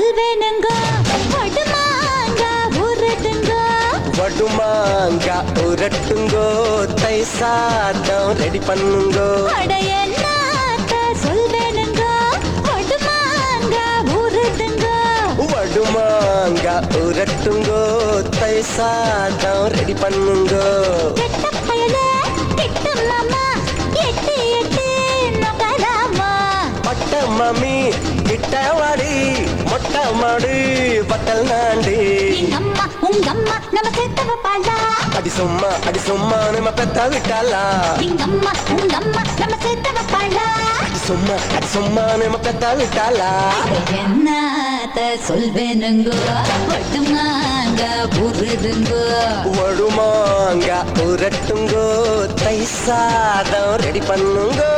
சொல்வேனுங்க வடுமாங்க உருட்டுங்க வடுமாங்க உரட்டுங்கோ தை சாதம் ரெடி பண்ணுங்கோ அட என்னத்த சொல்வேனுங்க வடுமாங்க உருட்டுங்க வடுமாங்க உரட்டுங்கோ தை சாதம் ரெடி பண்ணுங்கோ கெட்ட பயல கெட்ட மாமா எட்டு எட்டு நகராமா பட்ட மம்மி கிட்ட வாடி மொட்டை மாடு பத்தல் நாண்டி எங்க அம்மா உங்க அம்மா நம்ம சேர்த்தவ பாடா அடி சும்மா அடி சும்மா நம்ம பெத்த விட்டாளா எங்க அம்மா உங்க அம்மா நம்ம சேர்த்தவ பாடா அடி சும்மா அடி சும்மா நம்ம பெத்த விட்டாளா என்னத்த சொல்வேனுங்க வடுமாங்க உருதுங்க வடுமாங்க உரட்டுங்கோ தை சாதம் ரெடி பண்ணுங்கோ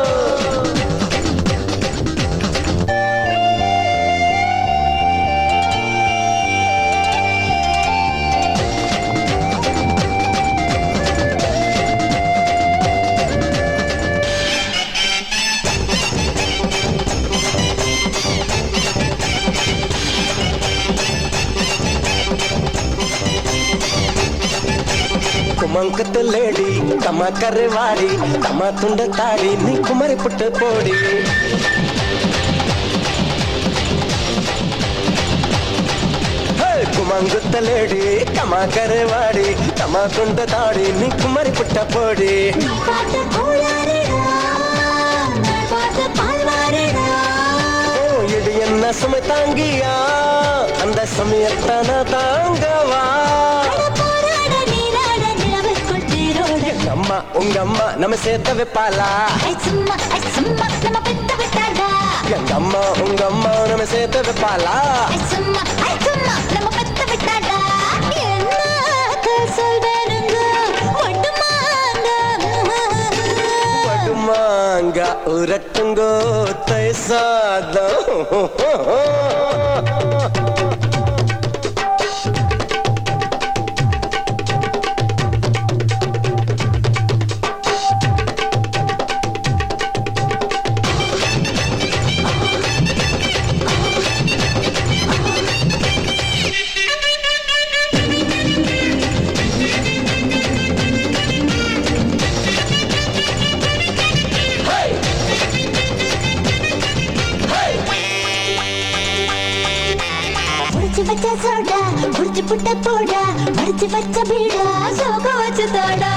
కుమంకత్ లేడి కమ కర్రెవాడి కమ తుండ తాడి నీ కుమరి పుట్ట పోడి కుమంగుత్త లేడి కమ కర్రెవాడి కమ తుండ తాడి నీ కుమరి పుట్ట పోడి பார்த்த கோளாறுடா நான் பார்த்த பால்வாறுடா ஓ இது என்ன சுமை தாங்கியா அந்த சமயத்தான தாங்கவா அட போராட நீராட நிலவுக்குள் தேரோட எங்க அம்மா உங்க அம்மா நம்ம சேர்த்த வைப்பாளா ஐ சும்மா ஐ சும்மா நம்ம பெத்த விட்டாடா எங்க அம்மா உங்க அம்மா நம்ம சேர்த்த வைப்பாளா ஐ சும்மா ஐ சும்மா நம்ம பெத்த விட்டாடா என்னத்த சொல்வேனுங்க ஒட்டுமாங்க படுமாங்க உரட்டுங்கோ தை சாதம் முடிச்சு வச்ச சோடா முடிச்சு புட்ட போடா மடிச்சு வச்ச பீடா சோக வச்சு தோடா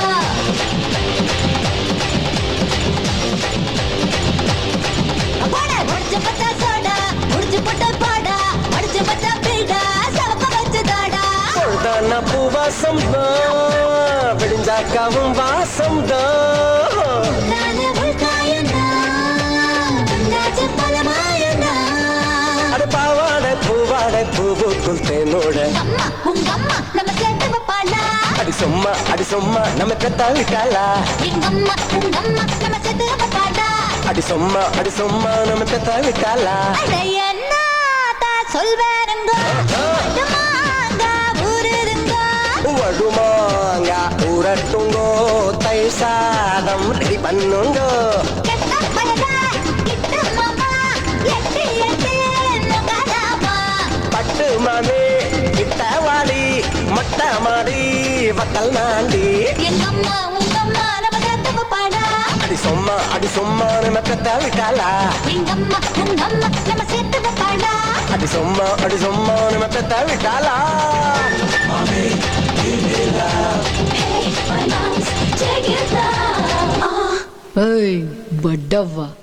போடா முடிச்சு வச்ச சோடா முடிச்சு புட்ட போடா மடிச்சு வச்ச பீடா சோக வச்சு தோடா பொழுதான பூவாசம் தான் விடிஞ்சாக்காவும் வாசம் தான் நானு உள்காயண்டா நாச்சு பலமாயண்டா அட பாவாடை பூவாடை பூவுக்குள் தேனோட அம்மா உங்க அம்மா நம்ம சேர்த்து வைப்பாளா அடி சும்மா அடி சும்மா நம்ம பெத்தா விட்டாளா எங்க அம்மா உங்க அம்மா நம்ம சேர்த்து வைப்பாடா அடி சும்மா அடி சும்மா நம்ம பெத்தா விட்டாளா அட என்னத்த சொல்வேனுங்க வடுமாங்க ஊருதுங்க வடுமாங்க உரட்டுங்கோ தை சாதம் ரெடி பண்ணுங்கோ கெட்ட பயலா கிட்ட மாமா எட்டு எட்டு நுகராமா பட்டு மாமே கிட்ட வாடி மொட்டை மாடி வக்கல் நாண்டி எங்க அம்மா உங்க அம்மா நம்ம சேர்த்து வைப்பாடா அடி சும்மா அடி சும்மா நம்ம பெத்தா விட்டாளா எங்க அம்மா உங்க அம்மா நம்ம சேர்த்து வைப்பாடா அடி சும்மா அடி சும்மா நம்ம பெத்தா விட்டாளா Hey, my mom's take it down. ஏய் பட்டவா